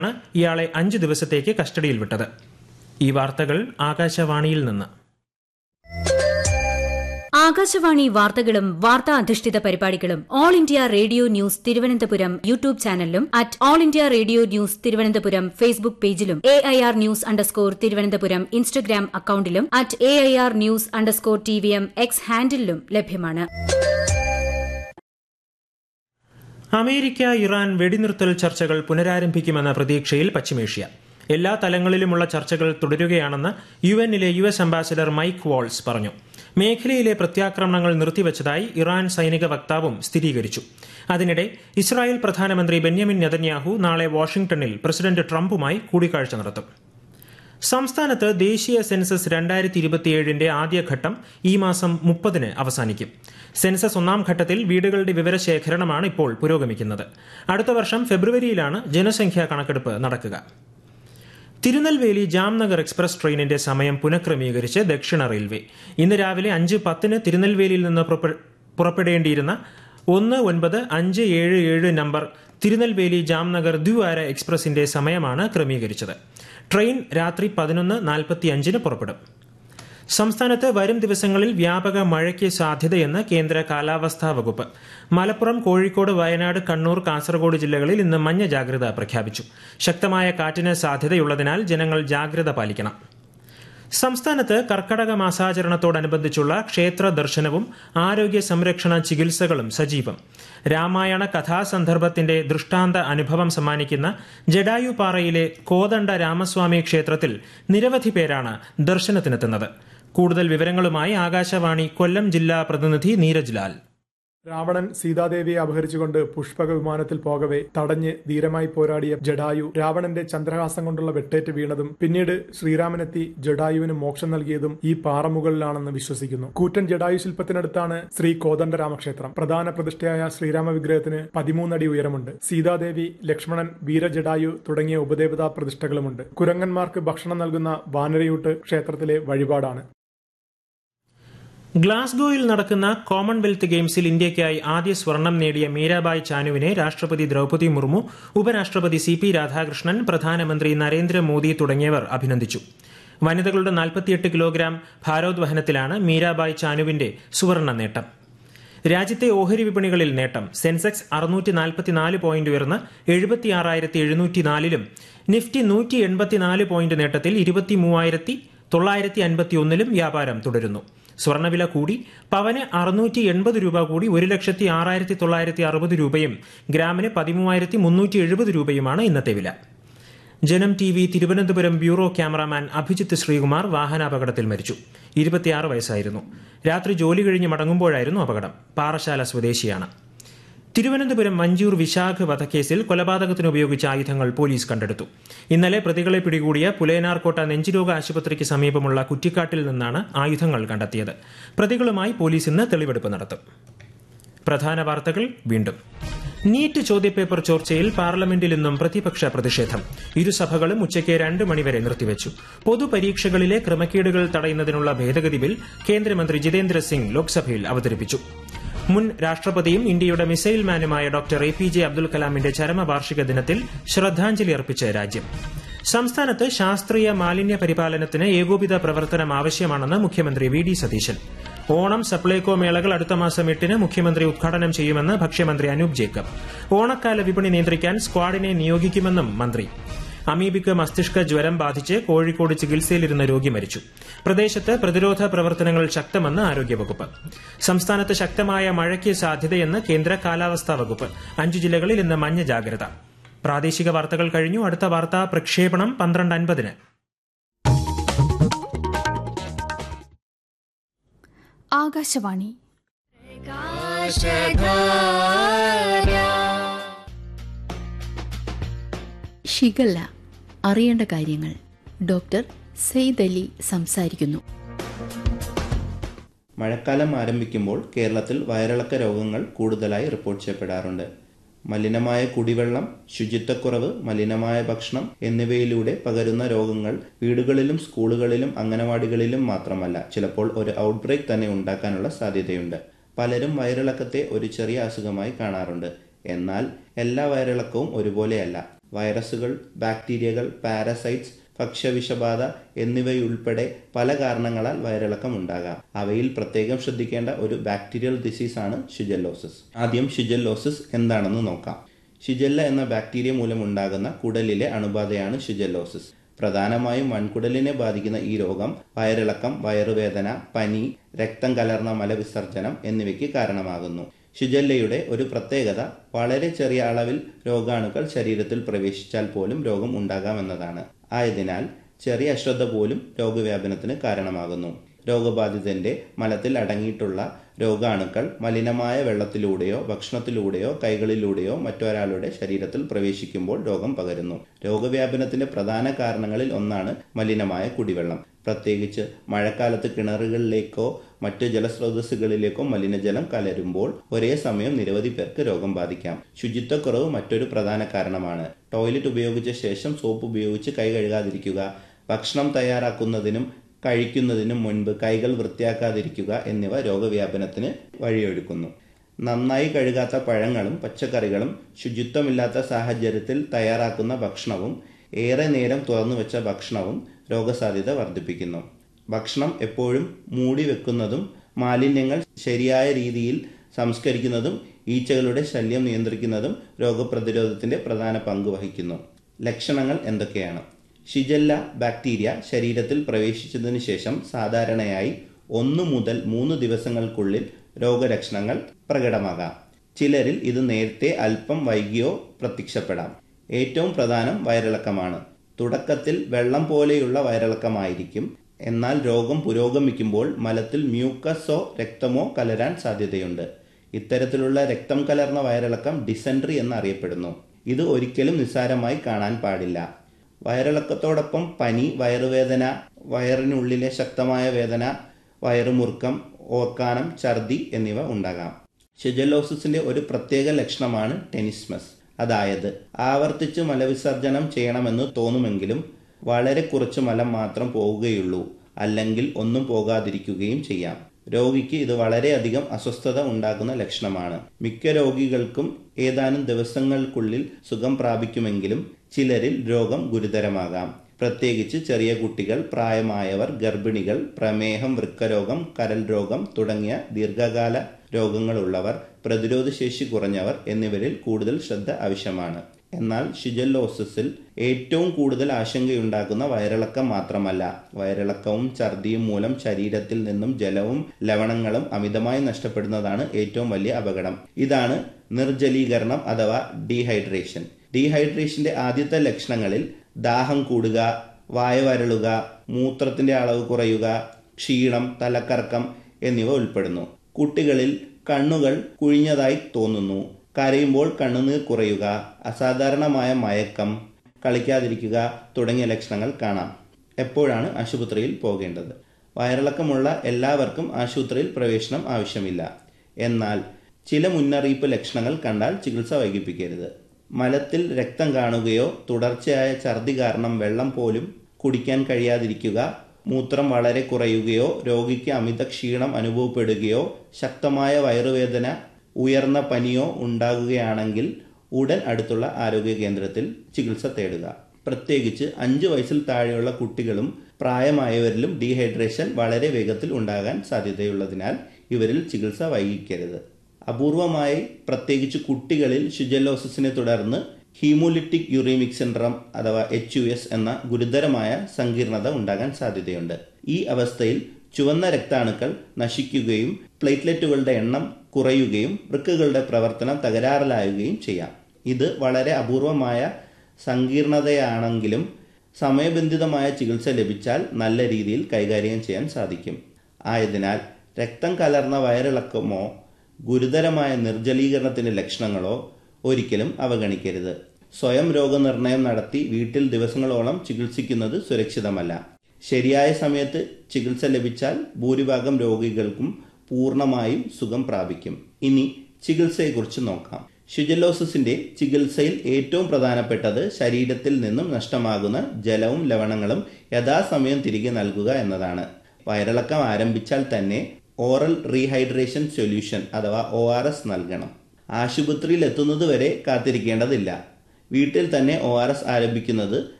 ആണ് ഇയാളെ അഞ്ചു ദിവസത്തേക്ക് കസ്റ്റഡിയിൽ വിട്ടത് ഈ വാർത്തകൾ ആകാശവാണിയിൽ നിന്ന് ആകാശവാണി വാർത്തകളും വാർത്താ അധിഷ്ഠിത പരിപാടികളും all India radio news Thiruvananthapuram YouTube ചാനലിലും at all India radio news Thiruvananthapuram Facebook പേജിലും A I R news underscore Thiruvananthapuram Instagram അക്കൌണ്ടിലും at A I R news underscore T V M X ഹാൻഡിലും ലഭ്യമാണ് അമേരിക്ക ഇറാൻ വെടിനിർത്തൽ ചർച്ചകൾ പുനരാരംഭിക്കുമെന്ന പ്രതീക്ഷയിൽ പശ്ചിമേഷ്യ എല്ലാ തലങ്ങളിലുമുള്ള ചർച്ചകൾ തുടരുകയാണെന്ന് യു എന്നിലെ U S ambassador Mike Waltz പറഞ്ഞു മേഖലയിലെ പ്രത്യാക്രമണങ്ങൾ നിർത്തിവച്ചതായി ഇറാൻ സൈനിക വക്താവും സ്ഥിരീകരിച്ചു അതിനിടെ ഇസ്രായേൽ പ്രധാനമന്ത്രി ബെന്യാമിൻ നെതന്യാഹു നാളെ വാഷിംഗ്ടണിൽ പ്രസിഡന്റ് ട്രംപുമായി കൂടിക്കാഴ്ച നടത്തും സംസ്ഥാനത്ത് ദേശീയ സെൻസസ് രണ്ടായിരത്തി ഇരുപത്തിയേഴിന്റെ ആദ്യഘട്ടം ഈ മാസം മുപ്പതിന് അവസാനിക്കും സെൻസസ് ഒന്നാം ഘട്ടത്തിൽ വീടുകളുടെ വിവരശേഖരണമാണ് ഇപ്പോൾ പുരോഗമിക്കുന്നത് അടുത്ത വർഷം ഫെബ്രുവരിയിലാണ് ജനസംഖ്യാ കണക്കെടുപ്പ് നടക്കുക തിരുനെൽവേലി ജാംനഗർ എക്സ്പ്രസ് ട്രെയിനിന്റെ സമയം പുനഃക്രമീകരിച്ച് ദക്ഷിണ റെയിൽവേ ഇന്ന് രാവിലെ അഞ്ച് പത്തിന് തിരുനെൽവേലിയിൽ നിന്ന് പുറപ്പെ- പുറപ്പെടേണ്ടിയിരുന്ന ഒന്ന് ഒൻപത് അഞ്ച് ഏഴ് ഏഴ് നമ്പർ തിരുനെൽവേലി ജാംനഗർ ദ്വിവാര എക്സ്പ്രസിന്റെ സമയമാണ് ക്രമീകരിച്ചത് ട്രെയിൻ രാത്രി പതിനൊന്ന് നാൽപ്പത്തി അഞ്ചിന് പുറപ്പെടും സംസ്ഥാനത്ത് വരും ദിവസങ്ങളിൽ വ്യാപക മഴയ്ക്ക് സാധ്യതയെന്ന് കേന്ദ്ര കാലാവസ്ഥാ വകുപ്പ് മലപ്പുറം കോഴിക്കോട് വയനാട് കണ്ണൂർ കാസർഗോഡ് ജില്ലകളിൽ ഇന്ന് മഞ്ഞ ജാഗ്രത പ്രഖ്യാപിച്ചു ശക്തമായ കാറ്റിന് സാധ്യതയുള്ളതിനാൽ ജനങ്ങൾ ജാഗ്രത പാലിക്കണം സംസ്ഥാനത്ത് കർക്കടക മാസാചരണത്തോടനുബന്ധിച്ചുള്ള ക്ഷേത്ര ദർശനവും ആരോഗ്യ സംരക്ഷണ ചികിത്സകളും സജീവം രാമായണ കഥാസന്ദർഭത്തിന്റെ ദൃഷ്ടാന്ത അനുഭവം സമ്മാനിക്കുന്ന ജഡായുപാറയിലെ കോദണ്ഡ രാമസ്വാമി ക്ഷേത്രത്തിൽ നിരവധി പേരാണ് ദർശനത്തിനെത്തുന്നത് കൂടുതൽ വിവരങ്ങളുമായി ആകാശവാണി കൊല്ലം ജില്ലാ പ്രതിനിധി നീരജ് ലാൽ രാവണൻ സീതാദേവിയെ അപഹരിച്ചുകൊണ്ട് പുഷ്പക വിമാനത്തിൽ പോകവെ തടഞ്ഞ് ധീരമായി പോരാടിയ ജഡായു രാവണന്റെ ചന്ദ്രഹാസം കൊണ്ടുള്ള വെട്ടേറ്റ് വീണതും പിന്നീട് ശ്രീരാമനെത്തി ജഡായുവിന് മോക്ഷം നൽകിയതും ഈ പാറമുകളിലാണെന്ന് വിശ്വസിക്കുന്നു കൂറ്റൻ ജഡായു ശില്പത്തിനടുത്താണ് ശ്രീ കോദണ്ഡ രാമക്ഷേത്രം പ്രധാന പ്രതിഷ്ഠയായ ശ്രീരാമ വിഗ്രഹത്തിന് പതിമൂന്നടി ഉയരമുണ്ട് സീതാദേവി ലക്ഷ്മണൻ വീരജഡായു തുടങ്ങിയ ഉപദേവതാ പ്രതിഷ്ഠകളുമുണ്ട് കുരങ്ങന്മാർക്ക് ഭക്ഷണം നൽകുന്ന വാനരയൂട്ട് ക്ഷേത്രത്തിലെ വഴിപാടാണ് ഗ്ലാസ്ഗോയിൽ നടക്കുന്ന കോമൺവെൽത്ത് ഗെയിംസിൽ ഇന്ത്യയ്ക്കായി ആദ്യ സ്വർണം നേടിയ മീരാബായ് ചാനുവിനെ രാഷ്ട്രപതി ദ്രൌപതി മുർമു ഉപരാഷ്ട്രപതി സി പി രാധാകൃഷ്ണൻ പ്രധാനമന്ത്രി നരേന്ദ്രമോദി തുടങ്ങിയവർ അഭിനന്ദിച്ചു വനിതകളുടെ 48 കിലോഗ്രാം ഭാരോദ്വഹനത്തിലാണ് മീരാബായ് ചാനുവിന്റെ സുവർണ നേട്ടം രാജ്യത്തെ ഓഹരി വിപണികളിൽ നേട്ടം സെൻസെക്സ് അറുന്നൂറ്റി നാൽപ്പത്തിനാല് പോയിന്റ് ഉയർന്ന് എഴുപത്തിയാറായിരത്തി എഴുന്നൂറ്റിനാലിലും നിഫ്റ്റി നൂറ്റി എൺപത്തിനാല് പോയിന്റ് നേട്ടത്തിൽ ഇരുപത്തി മൂവായിരത്തി തൊള്ളായിരത്തി അൻപത്തി ഒന്നിലും വ്യാപാരം തുടരുന്നു സ്വർണ്ണവില കൂടി പവന് അറുന്നൂറ്റി എൺപത് രൂപ കൂടി ഒരു ലക്ഷത്തി ആറായിരത്തി തൊള്ളായിരത്തി അറുപത് രൂപയും ഗ്രാമിന് പതിമൂവായിരത്തി മുന്നൂറ്റി എഴുപത് രൂപയുമാണ് ഇന്നത്തെ വില Janam T V Thiruvananthapuram bureau cameraman Abhijith Sreekumar വാഹനാപകടത്തിൽ മരിച്ചു ഇരുപത്തിയാറ് വയസ്സായിരുന്നു രാത്രി ജോലി കഴിഞ്ഞ് മടങ്ങുമ്പോഴായിരുന്നു അപകടം പാറശാല സ്വദേശിയാണ് തിരുവനന്തപുരം മഞ്ചൂർ വിശാഖ് വധക്കേസിൽ കൊലപാതകത്തിന് ഉപയോഗിച്ച ആയുധങ്ങൾ പോലീസ് കണ്ടെടുത്തു ഇന്നലെ പ്രതികളെ പിടികൂടിയ പുലയനാർകോട്ട നെഞ്ചുരോഗ ആശുപത്രിക്ക് സമീപമുള്ള കുറ്റിക്കാട്ടിൽ നിന്നാണ് ആയുധങ്ങൾ കണ്ടെത്തിയത് പ്രതികളുമായി പോലീസ് ഇന്ന് തെളിവെടുപ്പ് നടത്തും പ്രധാന വാർത്തകൾ വീണ്ടും നീറ്റ് ചോദ്യപേപ്പർ ചോർച്ചയിൽ പാർലമെന്റിൽ ഇന്നും പ്രതിപക്ഷ പ്രതിഷേധം ഇരുസഭകളും ഉച്ചയ്ക്ക് രണ്ട് മണിവരെ നിർത്തിവച്ചു പൊതുപരീക്ഷകളിലെ ക്രമക്കേടുകൾ തടയുന്നതിനുള്ള ഭേദഗതി ബിൽ കേന്ദ്രമന്ത്രി ജിതേന്ദ്ര സിംഗ് ലോക്സഭയിൽ അവതരിപ്പിച്ചു മുൻ രാഷ്ട്രപതിയും ഇന്ത്യയുടെ മിസൈൽ മാനുമായ doctor A P J Abdul കലാമിന്റെ ചരമവാർഷിക ദിനത്തിൽ ശ്രദ്ധാഞ്ജലി അർപ്പിച്ച് രാജ്യം സംസ്ഥാനത്ത് ശാസ്ത്രീയ മാലിന്യ പരിപാലനത്തിന് ഏകോപിത പ്രവർത്തനം ആവശ്യമാണെന്ന് മുഖ്യമന്ത്രി വി ഡി സതീശൻ ഓണം സപ്ലൈകോ മേളകൾ അടുത്ത മാസം എട്ടിന് മുഖ്യമന്ത്രി ഉദ്ഘാടനം ചെയ്യുമെന്ന് ഭക്ഷ്യമന്ത്രി അനൂപ് ജേക്കബ് ഓണക്കാല വിപണി നിയന്ത്രിക്കാൻ സ്ക്വാഡിനെ നിയോഗിക്കുമെന്നും മന്ത്രി അമീബിക്ക് മസ്തിഷ്ക ജ്വരം ബാധിച്ച് കോഴിക്കോട് ചികിത്സയിലിരുന്ന രോഗി മരിച്ചു പ്രദേശത്ത് പ്രതിരോധ പ്രവർത്തനങ്ങൾ ശക്തമെന്ന് ആരോഗ്യവകുപ്പ് സംസ്ഥാനത്ത് ശക്തമായ മഴയ്ക്ക് സാധ്യതയെന്ന് കേന്ദ്ര കാലാവസ്ഥാ വകുപ്പ് അഞ്ചു ജില്ലകളിൽ ഇന്ന് മഞ്ഞ ജാഗ്രത പ്രാദേശിക വാർത്തകൾ കഴിഞ്ഞു അടുത്ത വാർത്താ പ്രക്ഷേപണം പന്ത്രണ്ട് അൻപതിന് ആകാശവാണി ഷിഗല്ല അറിയേണ്ട കാര്യങ്ങൾ ഡോക്ടർ സെയ്ദ് അലി സംസാരിക്കുന്നു മഴക്കാലം ആരംഭിക്കുമ്പോൾ കേരളത്തിൽ വയറിളക്ക രോഗങ്ങൾ കൂടുതലായി റിപ്പോർട്ട് ചെയ്യപ്പെടാറുണ്ട് മലിനമായ കുടിവെള്ളം ശുചിത്വക്കുറവ് മലിനമായ ഭക്ഷണം എന്നിവയിലൂടെ പകരുന്ന രോഗങ്ങൾ വീടുകളിലും സ്കൂളുകളിലും അംഗനവാടികളിലും മാത്രമല്ല ചിലപ്പോൾ ഒരു ഔട്ട്ബ്രേക്ക് തന്നെ ഉണ്ടാക്കാനുള്ള സാധ്യതയുണ്ട് പലരും വയറിളക്കത്തെ ഒരു ചെറിയ അസുഖമായി കാണാറുണ്ട് എന്നാൽ എല്ലാ വയറിളക്കവും ഒരുപോലെയല്ല വൈറസുകൾ ബാക്ടീരിയകൾ പാരസൈറ്റ്സ് ഭക്ഷ്യവിഷബാധ എന്നിവയുൾപ്പെടെ പല കാരണങ്ങളാൽ വയറിളക്കം ഉണ്ടാകാം അവയിൽ പ്രത്യേകം ശ്രദ്ധിക്കേണ്ട ഒരു ബാക്ടീരിയൽ ഡിസീസാണ് ഷിജല്ലോസിസ് ആദ്യം ഷിജല്ലോസിസ് എന്താണെന്ന് നോക്കാം ഷിജല്ല എന്ന ബാക്ടീരിയ മൂലമുണ്ടാകുന്ന കുടലിലെ അണുബാധയാണ് ഷിജല്ലോസിസ് പ്രധാനമായും വൻകുടലിനെ ബാധിക്കുന്ന ഈ രോഗം വയറിളക്കം വയറുവേദന പനി രക്തം കലർന്ന മലവിസർജനം എന്നിവയ്ക്ക് കാരണമാകുന്നു ഷിജല്ലയുടെ ഒരു പ്രത്യേകത വളരെ ചെറിയ അളവിൽ രോഗാണുക്കൾ ശരീരത്തിൽ പ്രവേശിച്ചാൽ പോലും രോഗം ഉണ്ടാകാമെന്നതാണ് ആയതിനാൽ ചെറിയ അശ്രദ്ധ പോലും രോഗവ്യാപനത്തിന് കാരണമാകുന്നു രോഗബാധിതന്റെ മലത്തിൽ അടങ്ങിയിട്ടുള്ള രോഗാണുക്കൾ മലിനമായ വെള്ളത്തിലൂടെയോ ഭക്ഷണത്തിലൂടെയോ കൈകളിലൂടെയോ മറ്റൊരാളുടെ ശരീരത്തിൽ പ്രവേശിക്കുമ്പോൾ രോഗം പകരുന്നു രോഗവ്യാപനത്തിന്റെ പ്രധാന കാരണങ്ങളിൽ ഒന്നാണ് മലിനമായ കുടിവെള്ളം പ്രത്യേകിച്ച് മഴക്കാലത്ത് കിണറുകളിലേക്കോ മറ്റ് ജലസ്രോതസ്സുകളിലേക്കോ മലിനജലം കലരുമ്പോൾ ഒരേ സമയം നിരവധി പേർക്ക് രോഗം ബാധിക്കാം ശുചിത്വക്കുറവ് മറ്റൊരു പ്രധാന കാരണമാണ് ടോയ്ലറ്റ് ഉപയോഗിച്ച ശേഷം സോപ്പ് ഉപയോഗിച്ച് കൈ കഴുകാതിരിക്കുക ഭക്ഷണം തയ്യാറാക്കുന്നതിനും കഴിക്കുന്നതിനും മുൻപ് കൈകൾ വൃത്തിയാക്കാതിരിക്കുക എന്നിവ രോഗവ്യാപനത്തിന് വഴിയൊരുക്കുന്നു നന്നായി കഴുകാത്ത പഴങ്ങളും പച്ചക്കറികളും ശുചിത്വമില്ലാത്ത സാഹചര്യത്തിൽ തയ്യാറാക്കുന്ന ഭക്ഷണവും ഏറെ നേരം തുറന്നു വെച്ച ഭക്ഷണവും രോഗസാധ്യത വർദ്ധിപ്പിക്കുന്നു ഭക്ഷണം എപ്പോഴും മൂടി വെക്കുന്നതും മാലിന്യങ്ങൾ ശരിയായ രീതിയിൽ സംസ്കരിക്കുന്നതും ഈച്ചകളുടെ ശല്യം നിയന്ത്രിക്കുന്നതും രോഗപ്രതിരോധത്തിന്റെ പ്രധാന പങ്ക് വഹിക്കുന്നു ലക്ഷണങ്ങൾ എന്തൊക്കെയാണ് ഷിജല്ല ബാക്ടീരിയ ശരീരത്തിൽ പ്രവേശിച്ചതിന് ശേഷം സാധാരണയായി ഒന്ന് മുതൽ മൂന്ന് ദിവസങ്ങൾക്കുള്ളിൽ രോഗലക്ഷണങ്ങൾ പ്രകടമാകാം ചിലരിൽ ഇത് നേരത്തെ അല്പം വൈകിയോ പ്രത്യക്ഷപ്പെടാം ഏറ്റവും പ്രധാനം വയറിളക്കമാണ് തുടക്കത്തിൽ വെള്ളം പോലെയുള്ള വയറിളക്കമായിരിക്കും എന്നാൽ രോഗം പുരോഗമിക്കുമ്പോൾ മലത്തിൽ മ്യൂക്കസോ രക്തമോ കലരാൻ സാധ്യതയുണ്ട് ഇത്തരത്തിലുള്ള രക്തം കലർന്ന വയറിളക്കം ഡിസെൻട്രി എന്നറിയപ്പെടുന്നു ഇത് ഒരിക്കലും നിസ്സാരമായി കാണാൻ പാടില്ല വയറിളക്കത്തോടൊപ്പം പനി വയറുവേദന വയറിനുള്ളിലെ ശക്തമായ വേദന വയറുമുറുക്കം ഓക്കാനം ഛർദി എന്നിവ ഉണ്ടാകാം ഷിജലോസിന്റെ ഒരു പ്രത്യേക ലക്ഷണമാണ് ടെനിസ്മസ് അതായത് ആവർത്തിച്ച് മലവിസർജനം ചെയ്യണമെന്ന് തോന്നുമെങ്കിലും വളരെ കുറച്ച് മലം മാത്രം പോവുകയുള്ളൂ അല്ലെങ്കിൽ ഒന്നും പോകാതിരിക്കുകയും ചെയ്യാം രോഗിക്ക് ഇത് വളരെയധികം അസ്വസ്ഥത ഉണ്ടാക്കുന്ന ലക്ഷണമാണ് മിക്ക രോഗികൾക്കും ഏതാനും ദിവസങ്ങൾക്കുള്ളിൽ സുഖം പ്രാപിക്കുമെങ്കിലും ചിലരിൽ രോഗം ഗുരുതരമാകാം പ്രത്യേകിച്ച് ചെറിയ കുട്ടികൾ പ്രായമായവർ ഗർഭിണികൾ പ്രമേഹം വൃക്കരോഗം കരൽ രോഗം തുടങ്ങിയ ദീർഘകാല രോഗങ്ങളുള്ളവർ പ്രതിരോധശേഷി കുറഞ്ഞവർ എന്നിവരിൽ കൂടുതൽ ശ്രദ്ധ ആവശ്യമാണ് എന്നാൽ ഷിജല്ലോസിസിൽ ഏറ്റവും കൂടുതൽ ആശങ്കയുണ്ടാക്കുന്ന വയറിളക്കം മാത്രമല്ല വയറിളക്കവും ഛർദിയും മൂലം ശരീരത്തിൽ നിന്നും ജലവും ലവണങ്ങളും അമിതമായി നഷ്ടപ്പെടുന്നതാണ് ഏറ്റവും വലിയ അപകടം ഇതാണ് നിർജ്ജലീകരണം അഥവാ ഡീഹൈഡ്രേഷൻ ഡീഹൈഡ്രേഷന്റെ ആദ്യത്തെ ലക്ഷണങ്ങളിൽ ദാഹം കൂടുക വായ വരളുക മൂത്രത്തിന്റെ അളവ് കുറയുക ക്ഷീണം തലക്കറക്കം എന്നിവ ഉൾപ്പെടുന്നു കുട്ടികളിൽ കണ്ണുകൾ കുഴിഞ്ഞതായി തോന്നുന്നു കരയുമ്പോൾ കണ്ണുനീർ കുറയുക അസാധാരണമായ മയക്കം കളിക്കാതിരിക്കുക തുടങ്ങിയ ലക്ഷണങ്ങൾ കാണാം എപ്പോഴാണ് ആശുപത്രിയിൽ പോകേണ്ടത് വയറിളക്കമുള്ള എല്ലാവർക്കും ആശുപത്രിയിൽ പ്രവേശനം ആവശ്യമില്ല എന്നാൽ ചില മുന്നറിയിപ്പ് ലക്ഷണങ്ങൾ കണ്ടാൽ ചികിത്സ വൈകിപ്പിക്കരുത് മലത്തിൽ രക്തം കാണുകയോ തുടർച്ചയായ ഛർദി കാരണം വെള്ളം പോലും കുടിക്കാൻ കഴിയാതിരിക്കുക മൂത്രം വളരെ കുറയുകയോ രോഗിക്ക് അമിത ക്ഷീണം അനുഭവപ്പെടുകയോ ശക്തമായ വയറുവേദന ഉയർന്ന പനിയോ ഉണ്ടാകുകയാണെങ്കിൽ ഉടൻ അടുത്തുള്ള ആരോഗ്യ കേന്ദ്രത്തിൽ ചികിത്സ തേടുക പ്രത്യേകിച്ച് അഞ്ച് വയസ്സിൽ താഴെയുള്ള കുട്ടികളും പ്രായമായവരിലും ഡീഹൈഡ്രേഷൻ വളരെ വേഗത്തിൽ ഉണ്ടാകാൻ സാധ്യതയുള്ളതിനാൽ ഇവരിൽ ചികിത്സ വൈകിക്കരുത് അപൂർവമായി പ്രത്യേകിച്ച് കുട്ടികളിൽ ഷിജലോസിസിനെ തുടർന്ന് ഹീമോലിറ്റിക് യുറീമിക് സിൻഡ്രം അഥവാ എച്ച് യു എസ് എന്ന ഗുരുതരമായ സങ്കീർണത ഉണ്ടാകാൻ സാധ്യതയുണ്ട് ഈ അവസ്ഥയിൽ ചുവന്ന രക്താണുക്കൾ നശിക്കുകയും പ്ലേറ്റ്ലെറ്റുകളുടെ എണ്ണം കുറയുകയും വൃക്കുകളുടെ പ്രവർത്തനം തകരാറിലാവുകയും ചെയ്യാം ഇത് വളരെ അപൂർവമായ സങ്കീർണതയാണെങ്കിലും സമയബന്ധിതമായ ചികിത്സ ലഭിച്ചാൽ നല്ല രീതിയിൽ കൈകാര്യം ചെയ്യാൻ സാധിക്കും ആയതിനാൽ രക്തം കലർന്ന വയറിളക്കമോ ഗുരുതരമായ നിർജ്ജലീകരണത്തിന്റെ ലക്ഷണങ്ങളോ ഒരിക്കലും അവഗണിക്കരുത് സ്വയം രോഗനിർണയം നടത്തി വീട്ടിൽ ദിവസങ്ങളോളം ചികിത്സിക്കുന്നത് സുരക്ഷിതമല്ല ശരിയായ സമയത്ത് ചികിത്സ ലഭിച്ചാൽ ഭൂരിഭാഗം രോഗികൾക്കും പൂർണ്ണമായും സുഖം പ്രാപിക്കും ഇനി ചികിത്സയെക്കുറിച്ച് നോക്കാം ഷിജലോസിന്റെ ചികിത്സയിൽ ഏറ്റവും പ്രധാനപ്പെട്ടത് ശരീരത്തിൽ നിന്നും നഷ്ടമാകുന്ന ജലവും ലവണങ്ങളും യഥാസമയം തിരികെ നൽകുക എന്നതാണ് വയറിളക്കം ആരംഭിച്ചാൽ തന്നെ ഓറൽ റീഹൈഡ്രേഷൻ സൊല്യൂഷൻ അഥവാ ഒ ആർ എസ് നൽകണം ആശുപത്രിയിൽ എത്തുന്നത് വരെ കാത്തിരിക്കേണ്ടതില്ല വീട്ടിൽ തന്നെ ഒ ആർ എസ് ആരംഭിക്കുന്നത്